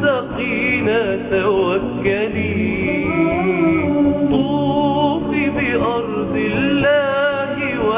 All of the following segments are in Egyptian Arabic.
المتقين توكلي طوفي بأرض الله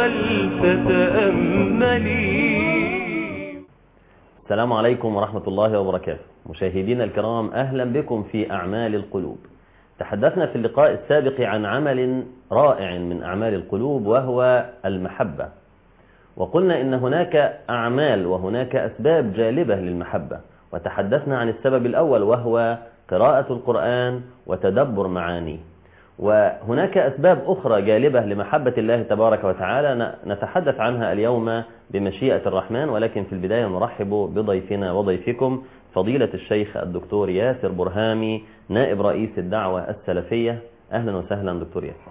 ولتتأملي السلام عليكم ورحمة الله وبركاته مشاهدينا الكرام أهلا بكم في أعمال القلوب تحدثنا في اللقاء السابق عن عمل رائع من أعمال القلوب وهو المحبة وقلنا إن هناك أعمال وهناك أسباب جالبة للمحبة وتحدثنا عن السبب الأول وهو قراءة القرآن وتدبر معانيه وهناك أسباب أخرى جالبة لمحبة الله تبارك وتعالى نتحدث عنها اليوم بمشيئة الرحمن ولكن في البداية نرحب بضيفنا وضيفكم فضيلة الشيخ الدكتور ياسر برهامي نائب رئيس الدعوة السلفية أهلا وسهلا دكتور ياسر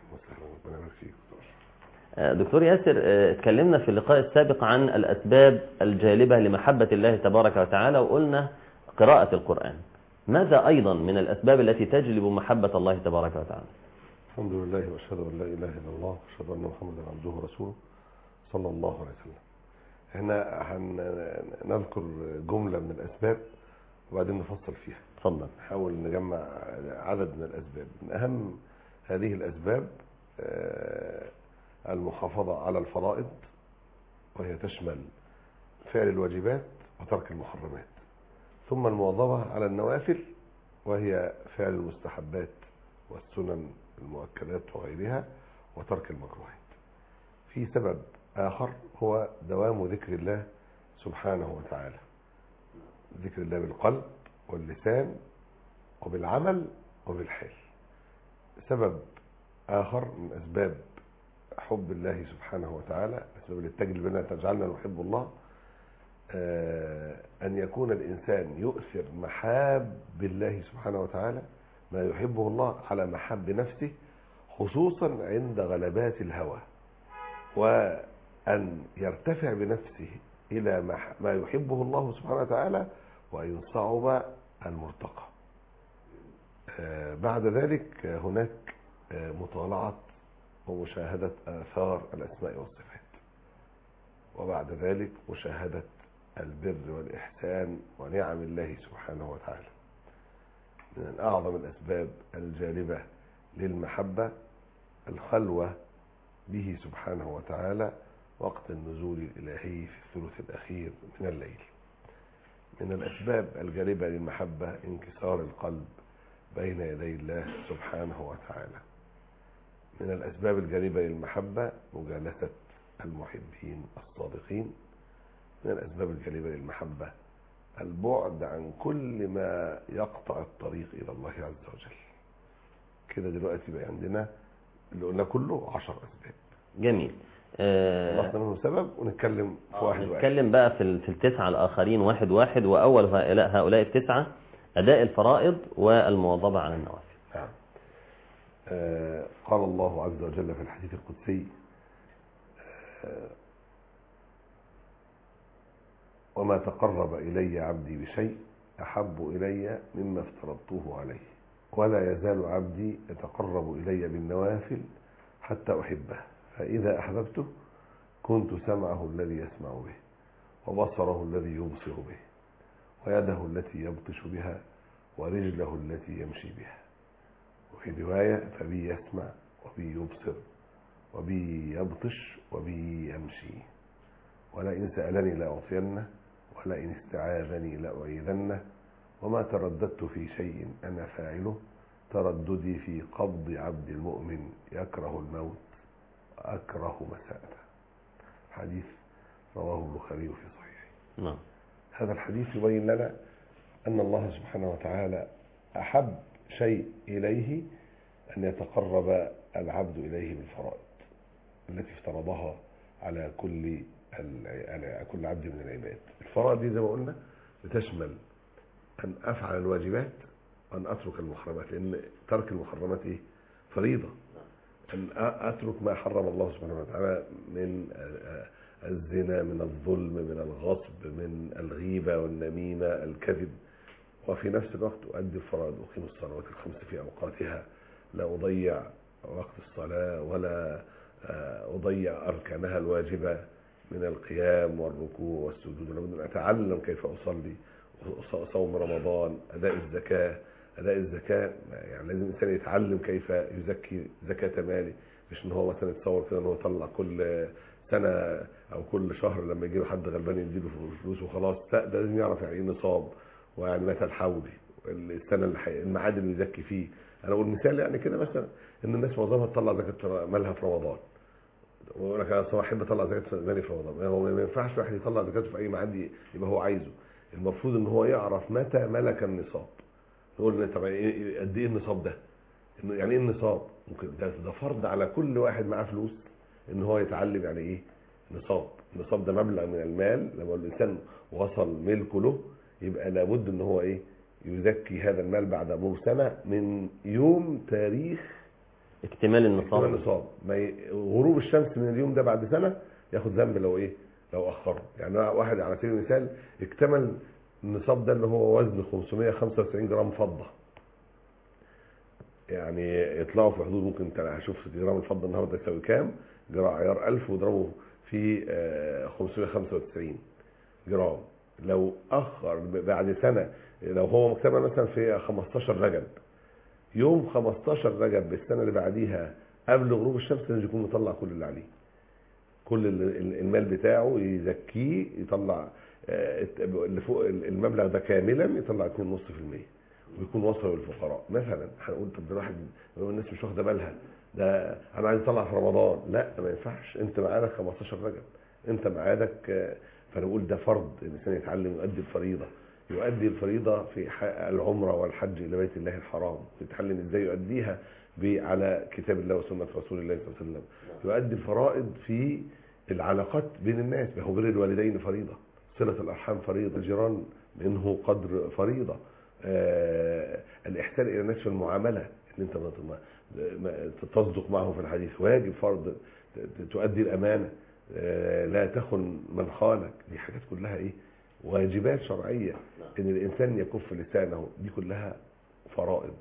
دكتور ياسر اتكلمنا في اللقاء السابق عن الأسباب الجالبة لمحبة الله تبارك وتعالى وقلنا قراءة القرآن ماذا أيضا من الأسباب التي تجلب محبة الله تبارك وتعالى الحمد لله واشهد ان لا اله الا الله واشهد ان محمدا عبده ورسوله صلى الله عليه وسلم احنا هنذكر جمله من الاسباب وبعدين نفصل فيها تفضل نحاول نجمع عدد من الاسباب من اهم هذه الاسباب المحافظه على الفرائض وهي تشمل فعل الواجبات وترك المحرمات ثم المواظبه على النوافل وهي فعل المستحبات والسنن المؤكدات وغيرها وترك المكروهات في سبب آخر هو دوام ذكر الله سبحانه وتعالى ذكر الله بالقلب واللسان وبالعمل وبالحال سبب آخر من أسباب حب الله سبحانه وتعالى أسباب اللي تجلب لنا تجعلنا نحب الله أن يكون الإنسان يؤثر محاب الله سبحانه وتعالى ما يحبه الله على محب نفسه خصوصا عند غلبات الهوى وأن يرتفع بنفسه إلى ما يحبه الله سبحانه وتعالى وأن صعب المرتقى بعد ذلك هناك مطالعة ومشاهدة آثار الأسماء والصفات وبعد ذلك مشاهدة البر والإحسان ونعم الله سبحانه وتعالى من أعظم الأسباب الجالبة للمحبة الخلوة به سبحانه وتعالى وقت النزول الإلهي في الثلث الأخير من الليل من الأسباب الجالبة للمحبة انكسار القلب بين يدي الله سبحانه وتعالى من الأسباب الجالبة للمحبة مجالسة المحبين الصادقين من الأسباب الجالبة للمحبة البعد عن كل ما يقطع الطريق إلى الله عز وجل كده دلوقتي بقى عندنا اللي قلنا كله عشر أسباب جميل خلصنا منهم سبب ونتكلم في واحد واحد نتكلم بقى في في التسعة الآخرين واحد واحد وأول هؤلاء هؤلاء التسعة أداء الفرائض والمواظبة على النوافل نعم آه قال الله عز وجل في الحديث القدسي آه وما تقرب إلي عبدي بشيء أحب إلي مما افترضته عليه ولا يزال عبدي يتقرب إلي بالنوافل حتى أحبه فإذا أحببته كنت سمعه الذي يسمع به وبصره الذي يبصر به ويده التي يبطش بها ورجله التي يمشي بها وفي رواية فبي يسمع وبي يبصر وبي يبطش وبي يمشي ولئن سألني لأعطينه ولئن استعاذني لأعيذنه وما ترددت في شيء أنا فاعله ترددي في قبض عبد المؤمن يكره الموت أكره مساءته حديث رواه البخاري في صحيحه نعم هذا الحديث يبين لنا أن الله سبحانه وتعالى أحب شيء إليه أن يتقرب العبد إليه بالفرائض التي افترضها على كل على كل عبد من العباد الفرائض دي زي ما قلنا بتشمل أن أفعل الواجبات وأن أترك المحرمات لأن ترك المحرمات إيه؟ فريضة أن أترك ما حرم الله سبحانه وتعالى من الزنا من الظلم من الغصب من الغيبة والنميمة الكذب وفي نفس الوقت أؤدي الفرائض أقيم الصلوات الخمس في أوقاتها لا أضيع وقت الصلاة ولا أضيع أركانها الواجبة من القيام والركوع والسجود لابد أن أتعلم كيف أصلي ص- صوم رمضان اداء الزكاه اداء الزكاه يعني لازم الانسان يتعلم كيف يزكي زكاه ماله مش ان هو مثلا يتصور كده ان هو يطلع كل سنه او كل شهر لما يجي له حد غلبان يديله فلوس وخلاص لا ده لازم يعرف يعني ايه نصاب ويعني متى الحول السنه اللي حي... الميعاد اللي يزكي فيه انا اقول مثال يعني كده مثلا ان الناس معظمها تطلع زكاه مالها في رمضان ويقول لك انا أصل احب اطلع زكاه مالي في رمضان هو ما ينفعش واحد يطلع زكاته في اي ميعاد يبقى هو عايزه المفروض ان هو يعرف متى ملك النصاب نقول له طب إيه- قد ايه النصاب ده إنه يعني ايه النصاب ممكن ده, ده فرض على كل واحد معاه فلوس ان هو يتعلم يعني ايه نصاب النصاب ده مبلغ من المال لما الانسان وصل ملكه له يبقى لابد ان هو ايه يزكي هذا المال بعد مرور سنه من يوم تاريخ اكتمال اكتمال النصاب النصاب ما ي... غروب الشمس من اليوم ده بعد سنه ياخد ذنب لو ايه لو اخره يعني واحد على سبيل المثال اكتمل النصاب ده اللي هو وزن 595 جرام فضه يعني يطلعوا في حدود ممكن انت هشوف جرام الفضه النهارده يساوي كام جرام عيار 1000 واضربه في آه، 595 جرام لو اخر بعد سنه لو هو مكتمل مثلا في 15 رجب يوم 15 رجب بالسنه اللي بعديها قبل غروب الشمس لازم يكون مطلع كل اللي عليه كل ال- ال- المال بتاعه يزكيه يطلع آه، اللي فوق المبلغ ده كاملا يطلع 2.5% ويكون وصل للفقراء مثلا هنقول طب ده واحد الناس مش واخده بالها ده انا عايز اطلع في رمضان لا ما ينفعش انت ميعادك 15 رجب انت ميعادك آه، فنقول ده فرض الانسان يتعلم يؤدي الفريضه يؤدي الفريضه في ح- العمره والحج الى بيت الله الحرام يتعلم ازاي يؤديها ب- على كتاب الله وسنه رسول الله صلى الله عليه وسلم يؤدي الفرائض في العلاقات بين الناس ما هو بر الوالدين فريضه صله الارحام فريضه الجيران منه قدر فريضه آه الاحسان الى الناس في المعامله ان انت ما- ما- ما- تصدق معه في الحديث واجب فرض ت- ت- تؤدي الامانه آه لا تخن من خانك دي حاجات كلها ايه واجبات شرعيه ان الانسان يكف لسانه دي كلها فرائض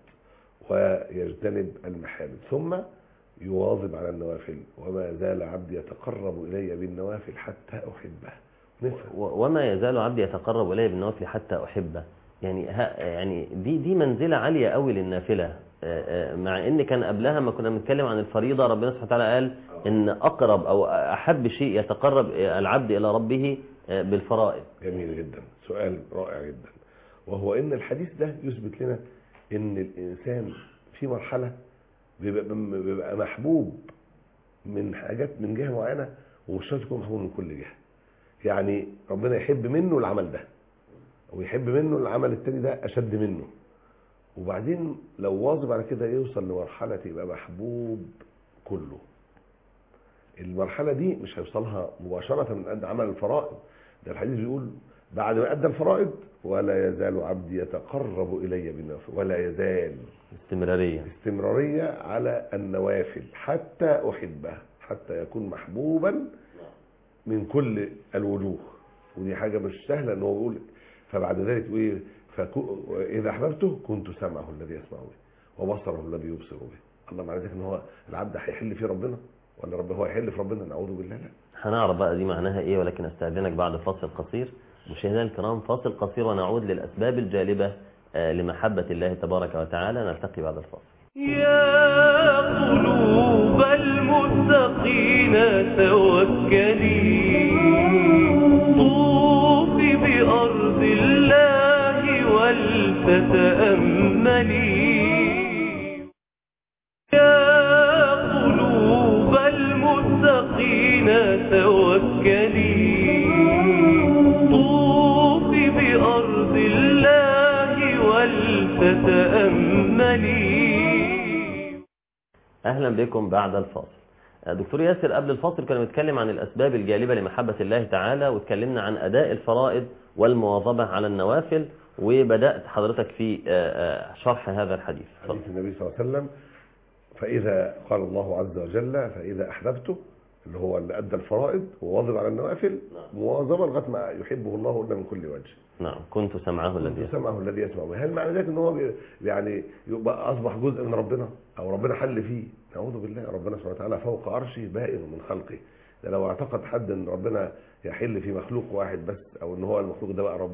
ويجتنب المحارم ثم يواظب على النوافل وما زال عبدي يتقرب الي بالنوافل حتى احبه نفهم و- وما يزال عبدي يتقرب الي بالنوافل حتى احبه يعني ها يعني دي دي منزله عاليه قوي للنافله آه، آه، مع ان كان قبلها ما كنا بنتكلم عن الفريضه ربنا سبحانه وتعالى قال ان اقرب او احب شيء يتقرب العبد الى ربه آه، بالفرائض جميل جدا سؤال رائع جدا وهو ان الحديث ده يثبت لنا ان الانسان في مرحله بيبقى, بيبقى محبوب من حاجات من جهه معينه ومش شرط يكون محبوب من كل جهه يعني ربنا يحب منه العمل ده ويحب منه العمل التاني ده اشد منه وبعدين لو واظب على كده يوصل لمرحله يبقى محبوب كله المرحله دي مش هيوصلها مباشره من قد عمل الفرائض ده الحديث بيقول بعد ما ادى الفرائض ولا يزال عبدي يتقرب الي بالنوافل ولا يزال استمراريه استمراريه على النوافل حتى احبه حتى يكون محبوبا من كل الوجوه ودي حاجه مش سهله ان هو يقول فبعد ذلك ايه فكو- اذا احببته كنت سمعه الذي يسمع به وبصره الذي يبصر به الله معنى ذلك ان هو العبد هيحل فيه ربنا ولا رب هو هيحل في ربنا نعوذ بالله لا هنعرف بقى دي معناها ايه ولكن استاذنك بعد فاصل قصير مشاهدينا الكرام فاصل قصير ونعود للاسباب الجالبه آه، لمحبه الله تبارك وتعالى نلتقي بعد الفاصل يا قلوب المتقين توكلي طوفي بأرض الله ولتتأملي يا قلوب المتقين توكلي طوفي بأرض الله ولتتأملي اهلا بكم بعد الفاصل آه، دكتور ياسر قبل الفاصل كنا بنتكلم عن الاسباب الجالبه لمحبه الله تعالى واتكلمنا عن اداء الفرائض والمواظبه على النوافل وبدات حضرتك في آه، آه، شرح هذا الحديث اتفضل. حديث النبي صلى الله عليه وسلم فإذا قال الله عز وجل فإذا أحببته اللي هو اللي أدى الفرائض وواظب على النوافل مواظبة لغاية ما يحبه الله إلا من كل وجه نعم كنت سمعه الذي كنت سمعه الذي يسمع به هل معنى ذلك ان هو بي- يعني يبقى اصبح جزء من ربنا او ربنا حل فيه نعوذ بالله ربنا سبحانه وتعالى فوق عرشه بائن من خلقه ده لو اعتقد حد ان ربنا يحل في مخلوق واحد بس او ان هو المخلوق ده بقى ربنا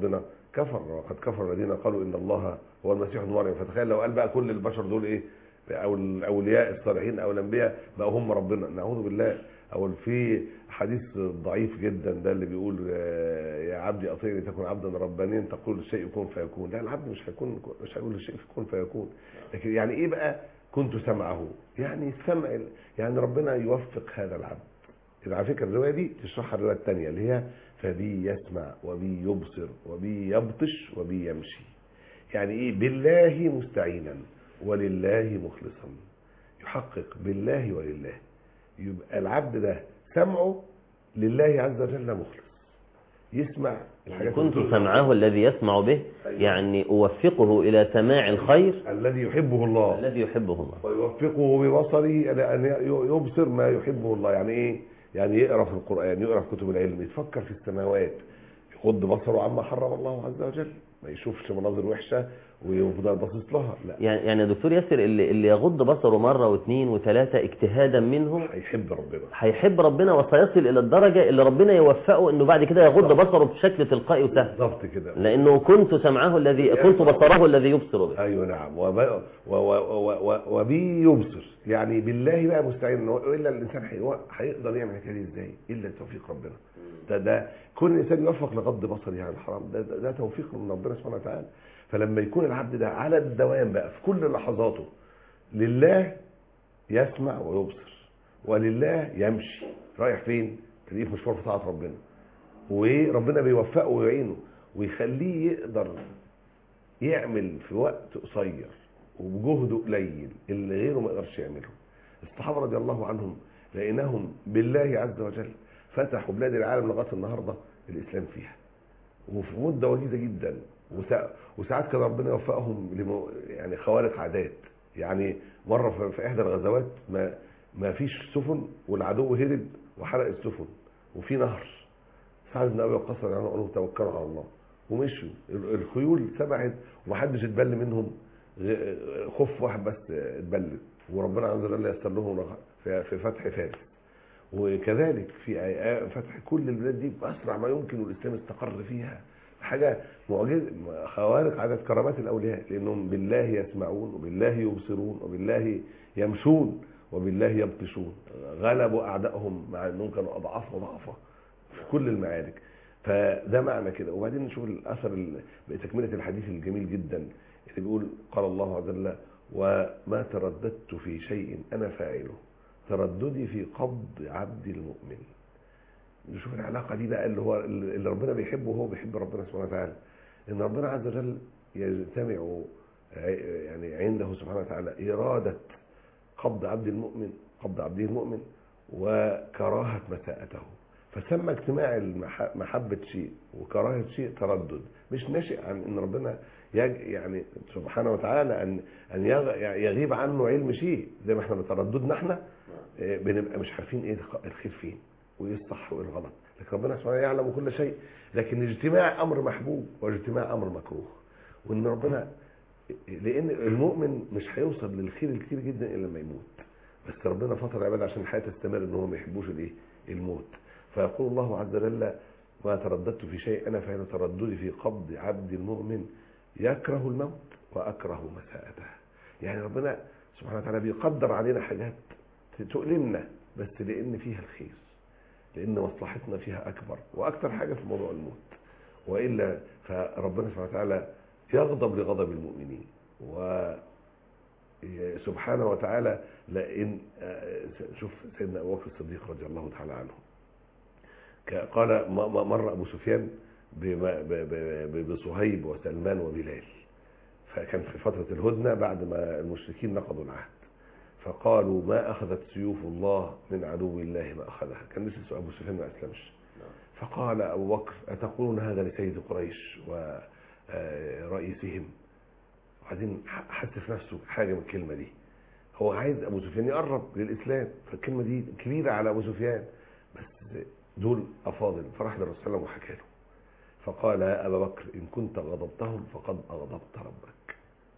كفر وقد كفر الذين قالوا ان الله هو المسيح ابن مريم فتخيل لو قال بقى كل البشر دول ايه او الاولياء الصالحين او الانبياء بقوا هم ربنا نعوذ بالله او في حديث ضعيف جدا ده اللي بيقول آه، يا عبدي اطيعني تكون عبدا ربانيا تقول الشيء يكون فيكون لا العبد مش هيكون مش هيقول الشيء يكون فيكون لكن يعني ايه بقى كنت سمعه يعني السمع يعني ربنا يوفق هذا العبد يبقى على فكره الروايه دي تشرحها الروايه الثانيه اللي هي فبي يسمع وبي يبصر وبي يبطش وبي يمشي يعني ايه بالله مستعينا ولله مخلصا يحقق بالله ولله يبقى العبد ده سمعه لله عز وجل مخلص يسمع الحاجات كنت اللي- سمعه الذي يسمع به أيوة. يعني أوفقه إلى سماع الخير الذي يحبه الله الذي يحبه الله ويوفقه ببصره إلى أن يبصر ما يحبه الله يعني إيه؟ يعني يقرأ في القرآن يقرأ في كتب العلم يتفكر في السماوات يغض بصره عما حرم الله عز وجل ما يشوفش مناظر وحشة ويفضل باصص لها لا يعني يعني يا دكتور ياسر اللي, اللي يغض بصره مرة واثنين وثلاثة اجتهادا منهم هيحب ربنا هيحب ربنا وسيصل إلى الدرجة اللي ربنا يوفقه إنه بعد كده يغض بصره بشكل تلقائي وسهل بالظبط كده لأنه كنت سمعه الذي كنت بصره الذي يبصر به ايوه نعم وب- و- و- و- و- وبي يبصر يعني بالله بقى مستعين إن هو- الا الانسان هي- هيقدر يعمل الحكايه دي ازاي الا توفيق ربنا ده ده كل انسان يوفق لغض بصره عن الحرام ده, ده, ده توفيق من ربنا سبحانه وتعالى فلما يكون العبد ده على الدوام بقى في كل لحظاته لله يسمع ويبصر ولله يمشي رايح فين تلاقيه في مشوار في طاعه ربنا وربنا بيوفقه ويعينه ويخليه يقدر يعمل في وقت قصير وبجهد قليل اللي غيره ما يقدرش يعمله الصحابه رضي الله عنهم لقيناهم بالله عز وجل فتحوا بلاد العالم لغايه النهارده الاسلام فيها وفي مده وجيزه جدا وسا- وساعات كان ربنا يوفقهم لمو يعني خوارق عادات يعني مره في- في احدى الغزوات ما ما فيش سفن والعدو هرب وحرق السفن وفي نهر سعد بن ابي وقاص رضي الله عنه قالوا توكلوا على الله ومشوا ال- الخيول سبعت ومحدش اتبل منهم غ- خف واحد بس اتبلت وربنا عز وجل يسر لهم رغ- في في فتح فارس وكذلك في آي- فتح كل البلاد دي باسرع ما يمكن والاسلام استقر فيها حاجه معجزه خوارق عدد كرامات الاولياء لانهم بالله يسمعون وبالله يبصرون وبالله يمشون وبالله يبطشون غلبوا اعدائهم مع انهم كانوا اضعاف مضاعفه في كل المعارك فده معنى كده وبعدين نشوف الاثر ال- بتكمله الحديث الجميل جدا اللي بيقول قال الله عز وجل وما ترددت في شيء انا فاعله ترددي في قبض عبد المؤمن نشوف العلاقه دي بقى اللي هو اللي ربنا بيحبه وهو بيحب ربنا سبحانه وتعالى ان ربنا عز وجل يجتمع ع- يعني عنده سبحانه وتعالى اراده قبض عبد المؤمن قبض عبده المؤمن وكراهه مساءته فسمى اجتماع المح- محبة شيء وكراهة شيء تردد مش ناشئ عن ان ربنا يج يعني سبحانه وتعالى ان ان يغ- يغيب عنه علم شيء زي ما احنا بترددنا احنا آه، بنبقى مش عارفين ايه الخ- الخير فين وايه الصح وايه الغلط لكن ربنا سبحانه يعلم كل شيء لكن اجتماع امر محبوب واجتماع امر مكروه وان ربنا لان المؤمن مش هيوصل للخير الكتير جدا الا لما يموت بس ربنا فطر العباد عشان الحياه تستمر ان هم ما يحبوش الايه الموت فيقول الله عز وجل ما ترددت في شيء انا فعل ترددي في قبض عبد المؤمن يكره الموت واكره مساءته يعني ربنا سبحانه وتعالى بيقدر علينا حاجات تؤلمنا بس لان فيها الخير لان مصلحتنا فيها اكبر واكثر حاجه في موضوع الموت والا فربنا سبحانه وتعالى يغضب لغضب المؤمنين و سبحانه وتعالى لان آه، شوف سيدنا ابو بكر الصديق رضي الله تعالى عنه ك- قال م- م- مر ابو سفيان بم- ب- ب- ب- بصهيب وسلمان وبلال فكان في فتره الهدنه بعد ما المشركين نقضوا العهد فقالوا ما اخذت سيوف الله من عدو الله ما اخذها كان لسه ابو سفيان ما اسلمش فقال ابو بكر اتقولون هذا لسيد قريش ورئيسهم وبعدين ح- حس في نفسه حاجه من الكلمه دي هو عايز ابو سفيان يقرب للاسلام فالكلمه دي كبيره على ابو سفيان بس دول افاضل فراح للرسول صلى الله عليه وسلم وحكى له فقال يا ابا بكر ان كنت غضبتهم فقد اغضبت ربك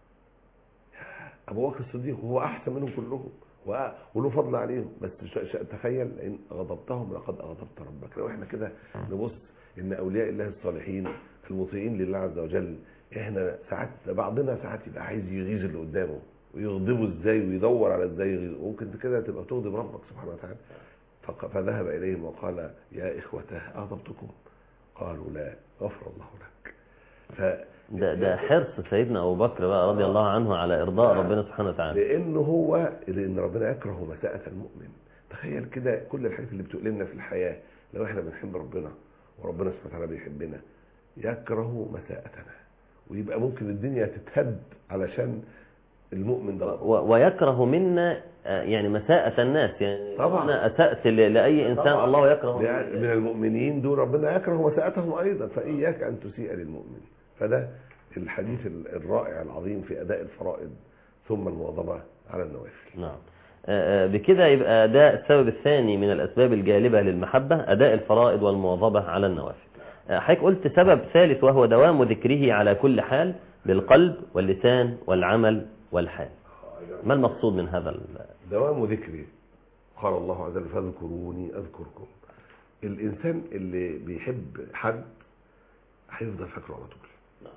يا ابو بكر الصديق وهو احسن منهم كلهم وأ- وله فضل عليهم بس ش- ش- تخيل ان غضبتهم لقد اغضبت ربك لو احنا كده نبص ان اولياء الله الصالحين المطيعين لله عز وجل احنا ساعات بعضنا ساعات يبقى عايز يغيظ اللي قدامه ويغضبه ازاي ويدور على ازاي يغيظه ممكن كده تبقى تغضب ربك سبحانه وتعالى فق- فذهب اليهم وقال يا اخوته اغضبتكم قالوا لا غفر الله لك ف ده, ده حرص سيدنا أبو بكر بقى رضي الله عنه على إرضاء ربنا سبحانه وتعالى لانه هو لان ربنا يكره مساءة المؤمن تخيل كده كل الحاجات اللي بتؤلمنا في الحياة لو احنا بنحب ربنا وربنا سبحانه وتعالى بيحبنا يكره مساءتنا ويبقى ممكن الدنيا تتهد علشان المؤمن ده و- ويكره منا آه، يعني مساءة الناس يعني طبعا. أنا أسأت ل- لأي إنسان طبعا. الله يكره لأن من المؤمنين دول ربنا يكره مساءتهم ايضا فاياك ان تسيء للمؤمن فده الحديث الرائع العظيم في اداء الفرائض ثم المواظبه على النوافل نعم آه، آه، بكده يبقى ده السبب الثاني من الأسباب الجالبة للمحبة أداء الفرائض والمواظبة على النوافل آه، حضرتك قلت سبب ثالث وهو دوام ذكره على كل حال بالقلب واللسان والعمل والحال ما المقصود من هذا ال- دوام ذكري قال الله عز وجل فاذكروني اذكركم الانسان اللي بيحب حد هيفضل فاكره على طول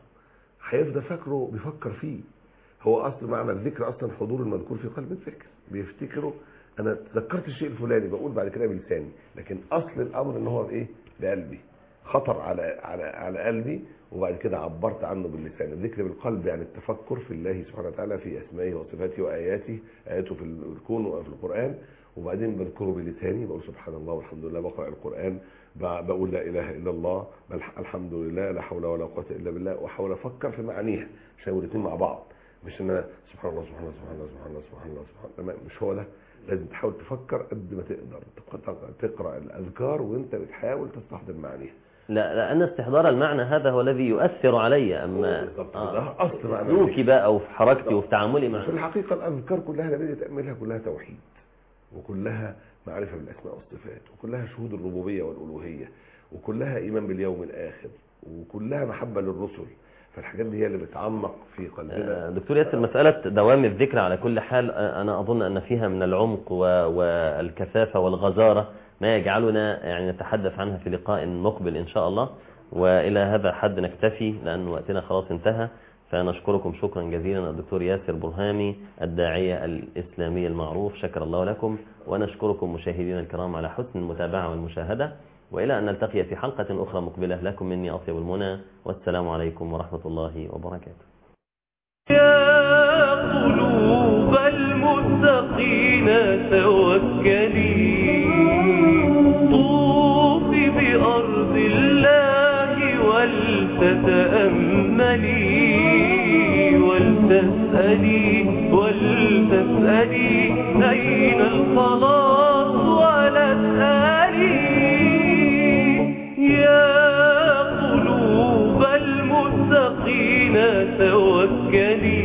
هيفضل فاكره بيفكر فيه هو اصل معنى الذكر اصلا حضور المذكور في قلب الذكر بيفتكره انا تذكرت الشيء الفلاني بقول بعد كده بلساني لكن اصل الامر ان هو بايه بقلبي خطر على على على قلبي وبعد كده عبرت عنه باللسان الذكر بالقلب يعني التفكر في الله سبحانه وتعالى في اسمائه وصفاته واياته اياته في الكون وفي القران وبعدين بذكره بلساني بقول سبحان الله والحمد لله بقرا القران ب- بقول لا اله الا الله بل الحمد لله لا حول ولا قوه الا بالله واحاول افكر في معانيها عشان يبقوا الاثنين مع بعض مش ان انا سبحان الله سبحان الله سبحان الله سبحان الله سبحان الله سبحان الله لا، مش هو ده لازم تحاول تفكر قد ما تقدر تق- تقرا الاذكار وانت بتحاول تستحضر معانيها لا لأن استحضار المعنى هذا هو الذي يؤثر علي أما بالضبط آه، ده اصل معنى سلوكي بقى أو في حركتي وفي تعاملي مع في الحقيقة الأذكار كلها لما تيجي تعملها كلها توحيد وكلها معرفة بالأسماء والصفات وكلها شهود الربوبية والألوهية وكلها إيمان باليوم الآخر وكلها محبة للرسل فالحاجات دي هي اللي بتعمق في آه، قلبنا دكتور ياسر مسألة دوام الذكر على كل حال آه، أنا أظن أن فيها من العمق و- والكثافة والغزارة ما يجعلنا يعني نتحدث عنها في لقاء مقبل إن شاء الله وإلى هذا الحد نكتفي لأن وقتنا خلاص انتهى فنشكركم شكرا جزيلا الدكتور ياسر برهامي الداعية الإسلامي المعروف شكر الله لكم ونشكركم مشاهدينا الكرام على حسن المتابعة والمشاهدة وإلى أن نلتقي في حلقة أخرى مقبلة لكم مني أطيب المنى والسلام عليكم ورحمة الله وبركاته يا قلوب المتقين توكلي طوفي بأرض الله ولتتأملي ولتسألي ولتسألي أين الخلاص ولا تسألي يا قلوب المتقين توكلي